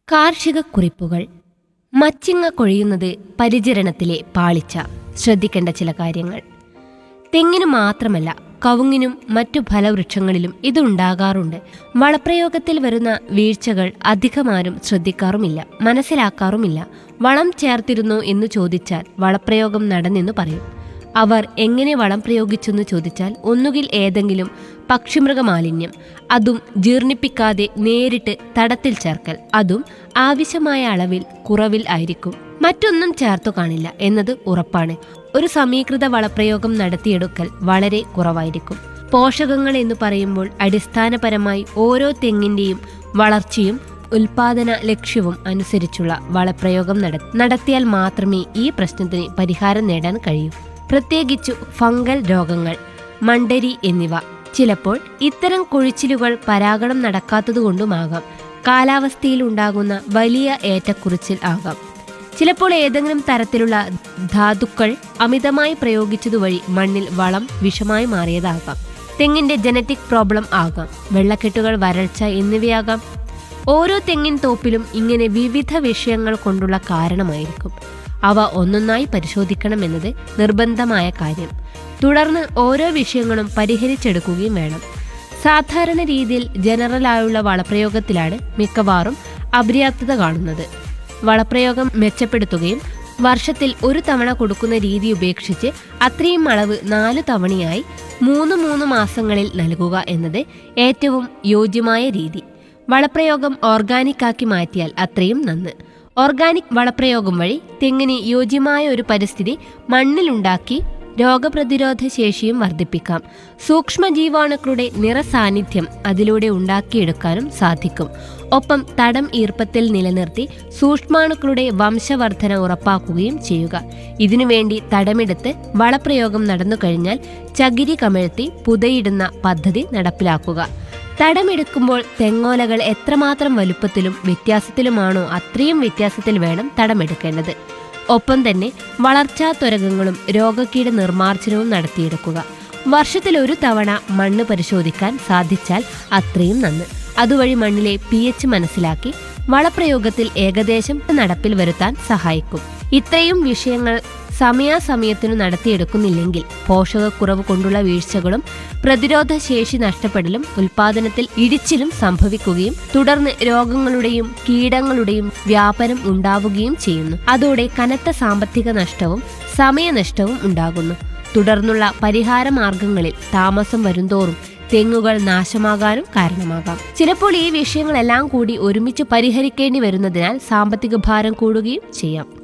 കാർഷിക കുറിപ്പുകൾ മച്ചിങ്ങ കൊഴിയുന്നത് പരിചരണത്തിലെ പാളിച്ച ശ്രദ്ധിക്കേണ്ട ചില കാര്യങ്ങൾ തെങ്ങിനു മാത്രമല്ല കവുങ്ങിനും മറ്റു ഫലവൃക്ഷങ്ങളിലും ഇത് ഉണ്ടാകാറുണ്ട് വളപ്രയോഗത്തിൽ വരുന്ന വീഴ്ചകൾ അധികമാരും ശ്രദ്ധിക്കാറുമില്ല മനസ്സിലാക്കാറുമില്ല വളം ചേർത്തിരുന്നോ എന്ന് ചോദിച്ചാൽ വളപ്രയോഗം നടന്നെന്ന് പറയും അവർ എങ്ങനെ വളം പ്രയോഗിച്ചെന്ന് ചോദിച്ചാൽ ഒന്നുകിൽ ഏതെങ്കിലും പക്ഷിമൃഗ മാലിന്യം അതും ജീർണിപ്പിക്കാതെ നേരിട്ട് തടത്തിൽ ചേർക്കൽ അതും ആവശ്യമായ അളവിൽ കുറവിൽ ആയിരിക്കും മറ്റൊന്നും ചേർത്തു കാണില്ല എന്നത് ഉറപ്പാണ് ഒരു സമീകൃത വളപ്രയോഗം നടത്തിയെടുക്കൽ വളരെ കുറവായിരിക്കും പോഷകങ്ങൾ എന്ന് പറയുമ്പോൾ അടിസ്ഥാനപരമായി ഓരോ തെങ്ങിന്റെയും വളർച്ചയും ഉൽപാദന ലക്ഷ്യവും അനുസരിച്ചുള്ള വളപ്രയോഗം നട നടത്തിയാൽ മാത്രമേ ഈ പ്രശ്നത്തിന് പരിഹാരം നേടാൻ കഴിയൂ പ്രത്യേകിച്ചു ഫംഗൽ രോഗങ്ങൾ മണ്ടരി എന്നിവ ചിലപ്പോൾ ഇത്തരം കൊഴിച്ചിലുകൾ പരാഗണം നടക്കാത്തതുകൊണ്ടുമാകാം കാലാവസ്ഥയിൽ ഉണ്ടാകുന്ന വലിയ ഏറ്റക്കുറിച്ചിൽ ആകാം ചിലപ്പോൾ ഏതെങ്കിലും തരത്തിലുള്ള ധാതുക്കൾ അമിതമായി പ്രയോഗിച്ചതുവഴി മണ്ണിൽ വളം വിഷമായി മാറിയതാകാം തെങ്ങിന്റെ ജനറ്റിക് പ്രോബ്ലം ആകാം വെള്ളക്കെട്ടുകൾ വരൾച്ച എന്നിവയാകാം ഓരോ തെങ്ങിൻ തോപ്പിലും ഇങ്ങനെ വിവിധ വിഷയങ്ങൾ കൊണ്ടുള്ള കാരണമായിരിക്കും അവ ഒന്നൊന്നായി പരിശോധിക്കണമെന്നത് നിർബന്ധമായ കാര്യം തുടർന്ന് ഓരോ വിഷയങ്ങളും പരിഹരിച്ചെടുക്കുകയും വേണം സാധാരണ രീതിയിൽ ജനറലായുള്ള വളപ്രയോഗത്തിലാണ് മിക്കവാറും അപര്യാപ്തത കാണുന്നത് വളപ്രയോഗം മെച്ചപ്പെടുത്തുകയും വർഷത്തിൽ ഒരു തവണ കൊടുക്കുന്ന രീതി ഉപേക്ഷിച്ച് അത്രയും അളവ് നാല് തവണയായി മൂന്ന് മൂന്ന് മാസങ്ങളിൽ നൽകുക എന്നത് ഏറ്റവും യോജ്യമായ രീതി വളപ്രയോഗം ഓർഗാനിക് ആക്കി മാറ്റിയാൽ അത്രയും നന്ന് ഓർഗാനിക് വളപ്രയോഗം വഴി തെങ്ങിന് യോജ്യമായ ഒരു പരിസ്ഥിതി മണ്ണിലുണ്ടാക്കി രോഗപ്രതിരോധ ശേഷിയും വർദ്ധിപ്പിക്കാം സൂക്ഷ്മജീവാണുക്കളുടെ നിറസാന്നിധ്യം അതിലൂടെ ഉണ്ടാക്കിയെടുക്കാനും സാധിക്കും ഒപ്പം തടം ഈർപ്പത്തിൽ നിലനിർത്തി സൂക്ഷ്മാണുക്കളുടെ വംശവർധന ഉറപ്പാക്കുകയും ചെയ്യുക ഇതിനുവേണ്ടി തടമെടുത്ത് വളപ്രയോഗം നടന്നു കഴിഞ്ഞാൽ ചകിരി കമഴ്ത്തി പുതയിടുന്ന പദ്ധതി നടപ്പിലാക്കുക തടമെടുക്കുമ്പോൾ തെങ്ങോലകൾ എത്രമാത്രം വലുപ്പത്തിലും വ്യത്യാസത്തിലുമാണോ അത്രയും വ്യത്യാസത്തിൽ വേണം തടമെടുക്കേണ്ടത് ഒപ്പം തന്നെ വളർച്ചാ ത്വരകങ്ങളും രോഗക്കീട നിർമ്മാർജ്ജനവും നടത്തിയെടുക്കുക വർഷത്തിൽ ഒരു തവണ മണ്ണ് പരിശോധിക്കാൻ സാധിച്ചാൽ അത്രയും നന്ന് അതുവഴി മണ്ണിലെ പി എച്ച് മനസ്സിലാക്കി വളപ്രയോഗത്തിൽ ഏകദേശം നടപ്പിൽ വരുത്താൻ സഹായിക്കും ഇത്രയും വിഷയങ്ങൾ സമയാസമയത്തിനു നടത്തിയെടുക്കുന്നില്ലെങ്കിൽ പോഷകക്കുറവ് കൊണ്ടുള്ള വീഴ്ചകളും പ്രതിരോധ ശേഷി നഷ്ടപ്പെടലും ഉൽപാദനത്തിൽ ഇടിച്ചിലും സംഭവിക്കുകയും തുടർന്ന് രോഗങ്ങളുടെയും കീടങ്ങളുടെയും വ്യാപനം ഉണ്ടാവുകയും ചെയ്യുന്നു അതോടെ കനത്ത സാമ്പത്തിക നഷ്ടവും സമയനഷ്ടവും ഉണ്ടാകുന്നു തുടർന്നുള്ള പരിഹാര മാർഗങ്ങളിൽ താമസം വരുംതോറും തെങ്ങുകൾ നാശമാകാനും കാരണമാകാം ചിലപ്പോൾ ഈ വിഷയങ്ങളെല്ലാം കൂടി ഒരുമിച്ച് പരിഹരിക്കേണ്ടി വരുന്നതിനാൽ സാമ്പത്തിക ഭാരം കൂടുകയും ചെയ്യാം